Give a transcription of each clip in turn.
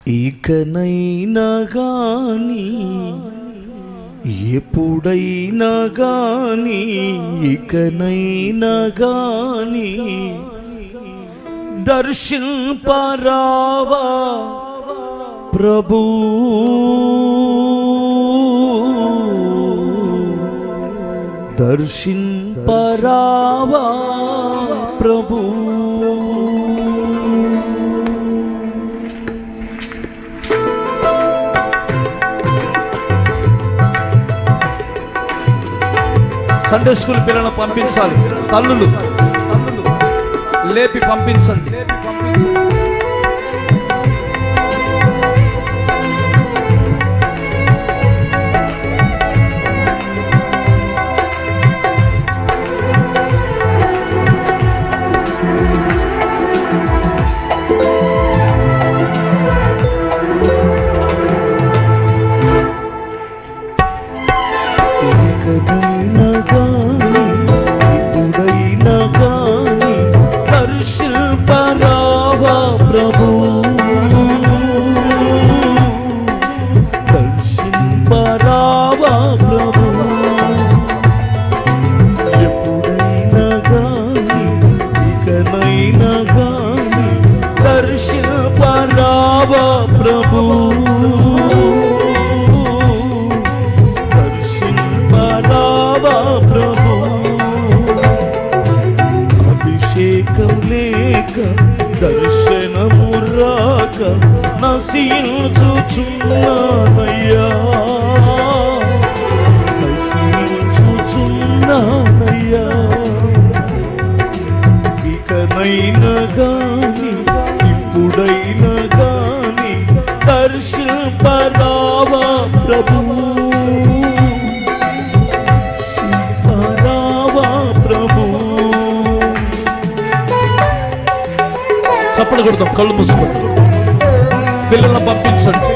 ఇకనైనా గాని ఎప్పుడైనా గాని ఇకనైనా గాని దర్శింపరావా ప్రభు దర్శింపరావా ప్రభు సండే స్కూల్ పిల్లలను పంపించాలి తల్లులు లేపి పంపించండి ఎక్కడైనా గాని ఎప్పుడైనా గాని దర్శింపరావా ప్రభు దర్శింపరావా ప్రభు ఎప్పుడైనా గాని ఇకనైనా గాని దర్శింపరావా ప్రభు దర్శింపరావా ప్రభు అభిషేకం లేక దర్శనము రాక నశించుచున్నానయ్యా నశించుచున్నానయ్యా ఇకనైనా గాని ఇప్పుడైనా గాని దర్శింపరావా ప్రభు పరావా ప్రభు చప్పలు కొడతాం కళ్ళు మూసుకుంటాం పిల్లలను పంపించండి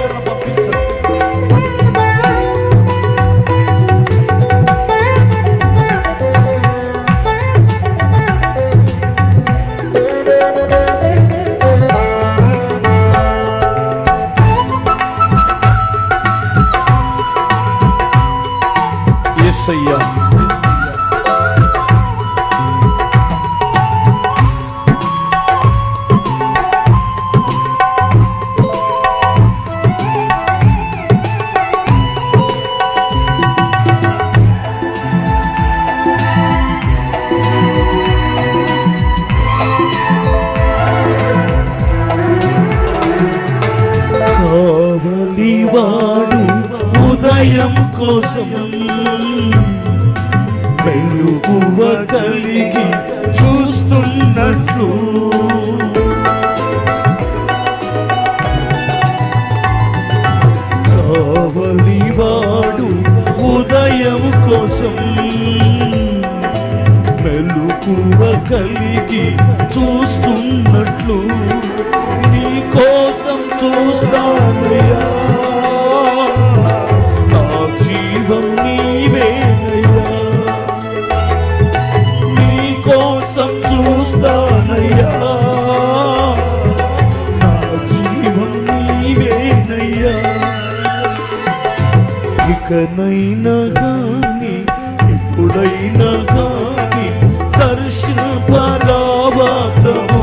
యేసయ్యా కావలివాడు ఉదయం కోసం మెలుగువ కలిగి చూస్తున్నట్లు కావలివాడు ఉదయం కోసం మెలుకువ కలిగి చూస్తున్నట్లు నీ కోసం చూస్తానయ్యా నా జీవం నీవేనయ్యా నీ కోసం చూస్తానయ్యా నా జీవం నీవేనయ్యా ఇకనైనా గాని ఎప్పుడైనా గాని దర్శనపరావా ప్రభు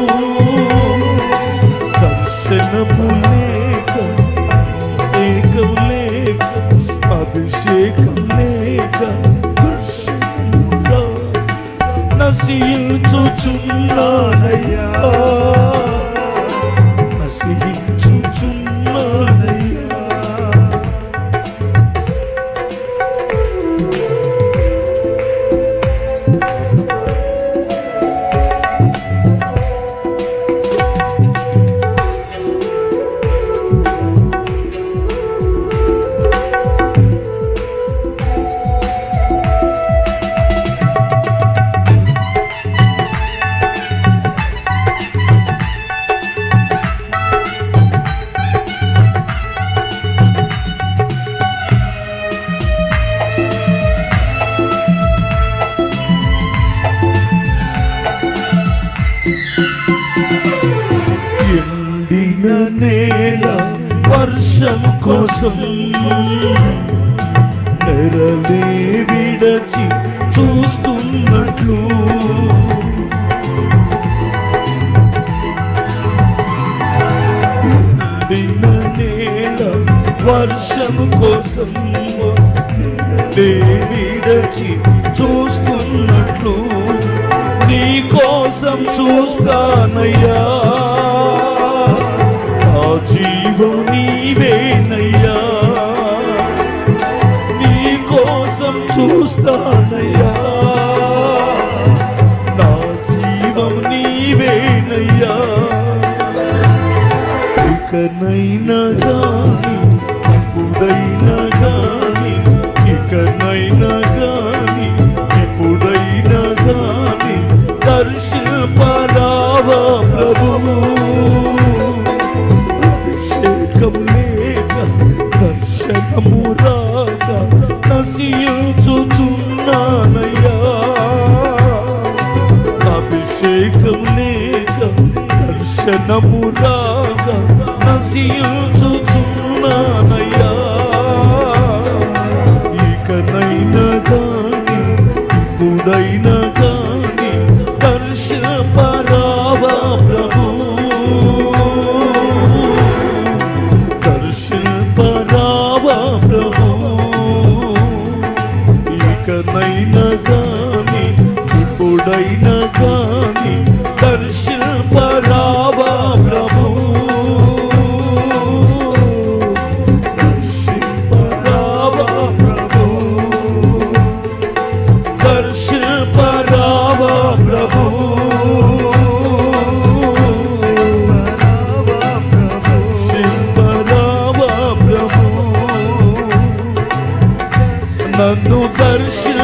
దర్శనము లేక అభిషేకం లేక అభిషేకం లేక దర్శనముగా నశించుచున్నానయ్యా నశించుచున్నానయ్యా దర్శనం కోసం నెరలే విడచి చూస్తున్నట్లు నిన్న నేల వర్షం కోసం నెరలే విడచి చూస్తున్నట్లు నీ కోసం చూస్తానయ్యా నా జీవం నీవేనయ్యా నీ కోసం చూస్తానయ్యా నా జీవం నీవేనయ్యా ఇకనైనా గాని ఇప్పుడైనా గాని ఇకనైనా గాని ఇప్పుడైనా గాని దర్శింపరావా ప్రభు అభిషేకము లేక దర్శనము రాక నశించుచున్నానయ్యా అభిషేకం లేక దర్శనము రాక నశించుచున్నానయ్యా ఇకనైనా గాని ఇప్పుడైనా గాని దర్శన పరావా ప్రభు దర్శన పరావా ప్రభు ఇకనైనా గాని ఇప్పుడైనా గాని దర్శన పరావా ప్రభు దర్శన పరావా ప్రభు దర్శన పరావా ప్రభు పరావా ప్రభు నన్ను దర్శన